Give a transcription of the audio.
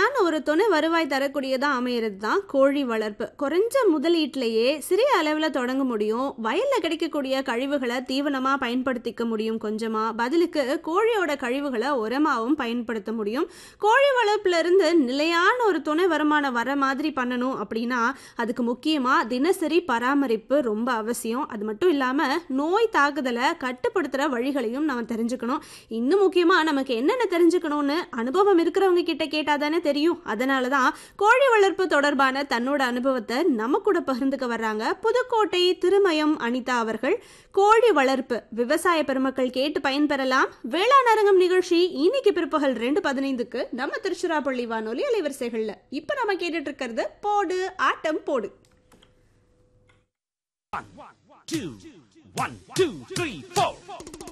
நிலையான ஒரு துணை வருவாய் தரக்கூடியதா அமையிறது தான் கோழி வளர்ப்பு குறைஞ்ச முதலீட்டிலேயே சிறிய அளவில் தொடங்க முடியும் வயல்ல கிடைக்கக்கூடிய கழிவுகளை தீவனமாக பயன்படுத்திக்க முடியும் கொஞ்சமா பதிலுக்கு கோழியோட கழிவுகளை உரமாகவும் பயன்படுத்த முடியும் கோழி வளர்ப்புல இருந்து நிலையான ஒரு துணை வருமானம் வர மாதிரி பண்ணணும் அப்படின்னா அதுக்கு முக்கியமா தினசரி பராமரிப்பு ரொம்ப அவசியம் அது மட்டும் இல்லாம நோய் தாக்குதலை கட்டுப்படுத்துற வழிகளையும் நம்ம தெரிஞ்சுக்கணும் இன்னும் முக்கியமா நமக்கு என்னென்ன தெரிஞ்சுக்கணும்னு அனுபவம் இருக்கிறவங்க கிட்ட கேட்டா தானே தெரியும் அதனால தான் கோழி வளர்ப்பு தொடர்பான தன்னோட அனுபவத்தை நம்ம கூட பகிர்ந்துக்க வர்றாங்க புதுக்கோட்டை திருமயம் அனிதா அவர்கள் கோழி வளர்ப்பு விவசாய பெருமக்கள் கேட்டு பயன்பெறலாம் வேளாண் அரங்கம் நிகழ்ச்சி இன்னைக்கு பிற்பகல் ரெண்டு பதினைந்துக்கு நம்ம திருச்சிராப்பள்ளி வானொலி அலைவரிசைகள்ல இப்ப நம்ம கேட்டுட்டு இருக்கிறது போடு ஆட்டம் போடு One, two, one, two, three, four.